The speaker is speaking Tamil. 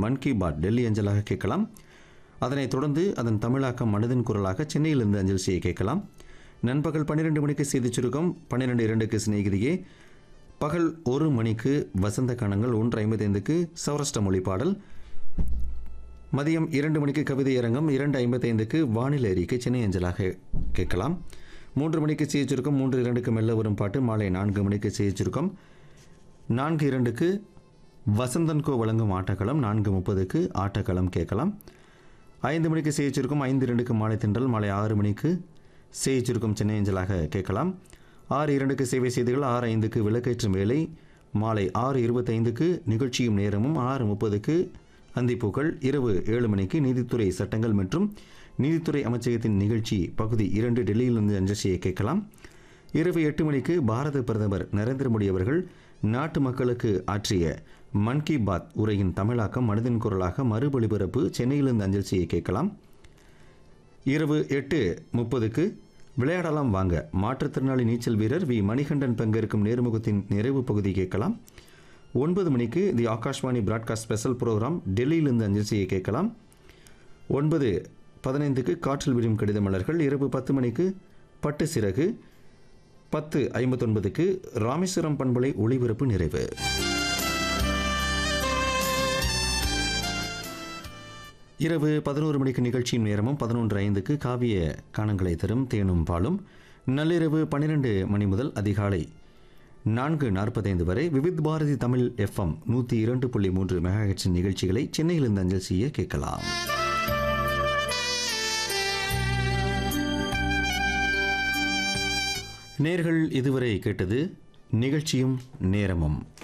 மன் கி பாத் டெல்லி அஞ்சலாக கேட்கலாம் அதனைத் தொடர்ந்து அதன் தமிழாக்கம் மனதின் குரலாக சென்னையிலிருந்து அஞ்சல் செய்ய கேட்கலாம் நண்பகல் பன்னிரெண்டு மணிக்கு செய்திச் சுருக்கம் பன்னிரெண்டு இரண்டுக்கு சிநேகிதியே பகல் ஒரு மணிக்கு வசந்த கணங்கள் ஒன்று ஐம்பத்தைந்துக்கு சௌரஷ்ட மொழி பாடல் மதியம் இரண்டு மணிக்கு கவிதை அரங்கம் இரண்டு ஐம்பத்தைந்துக்கு வானிலை அறிக்கை சென்னை அஞ்சலாக கேட்கலாம் மூன்று மணிக்கு செய்திச்சுருக்கம் மூன்று இரண்டுக்கு மெல்ல வரும் பாட்டு மாலை நான்கு மணிக்கு செய்திச்சுருக்கம் நான்கு இரண்டுக்கு வசந்தன்கோ வழங்கும் ஆட்டக்களம் நான்கு முப்பதுக்கு ஆட்டக்களம் கேட்கலாம் ஐந்து மணிக்கு செய்திச்சுருக்கம் ஐந்து இரண்டுக்கு மாலை திண்டல் மாலை ஆறு மணிக்கு செய்திச்சுருக்கம் சென்னை அஞ்சலாக கேட்கலாம் ஆறு இரண்டுக்கு சேவை செய்திகள் ஆறு ஐந்துக்கு விளக்கேற்றும் வேலை மாலை ஆறு இருபத்தைந்துக்கு நிகழ்ச்சியும் நேரமும் ஆறு முப்பதுக்கு அந்திப்பூக்கள் இரவு ஏழு மணிக்கு நீதித்துறை சட்டங்கள் மற்றும் நீதித்துறை அமைச்சகத்தின் நிகழ்ச்சி பகுதி இரண்டு டெல்லியிலிருந்து அஞ்சல் செய்ய கேட்கலாம் இரவு எட்டு மணிக்கு பாரத பிரதமர் நரேந்திர மோடி அவர்கள் நாட்டு மக்களுக்கு ஆற்றிய மன் கி பாத் உரையின் தமிழாக்கம் மனதின் குரலாக மறுபொலிபரப்பு சென்னையிலிருந்து அஞ்சல் செய்ய கேட்கலாம் இரவு எட்டு முப்பதுக்கு விளையாடலாம் வாங்க மாற்றுத்திறனாளி நீச்சல் வீரர் வி மணிகண்டன் பங்கேற்கும் நேர்முகத்தின் நிறைவு பகுதி கேட்கலாம் ஒன்பது மணிக்கு the Akashvani broadcast special program டெல்லியிலிருந்து அஞ்சல் செய்ய கேட்கலாம் ஒன்பது பதினைந்துக்கு காற்றில் விழும் கடித மலர்கள் இரவு பத்து மணிக்கு பட்டு சிறகு பத்து ஐம்பத்தொன்பதுக்கு ராமேஸ்வரம் பண்பலை ஒளிபரப்பு நிறைவு இரவு பதினோரு மணிக்கு நிகழ்ச்சியின் நேரமும் பதினொன்று ஐந்துக்கு காவிய காணங்களை தரும் தேனும் பாலும் நள்ளிரவு பன்னிரெண்டு மணி முதல் அதிகாலை நான்கு நாற்பத்தைந்து வரை விவித் பாரதி தமிழ் எஃப்எம் நூற்றி இரண்டு புள்ளி மூன்று மெகாஹெட்ஸின் நிகழ்ச்சிகளை சென்னையிலிருந்து அஞ்சல் செய்ய கேட்கலாம் நேர்கள் இதுவரை கேட்டது நிகழ்ச்சியும் நேரமும்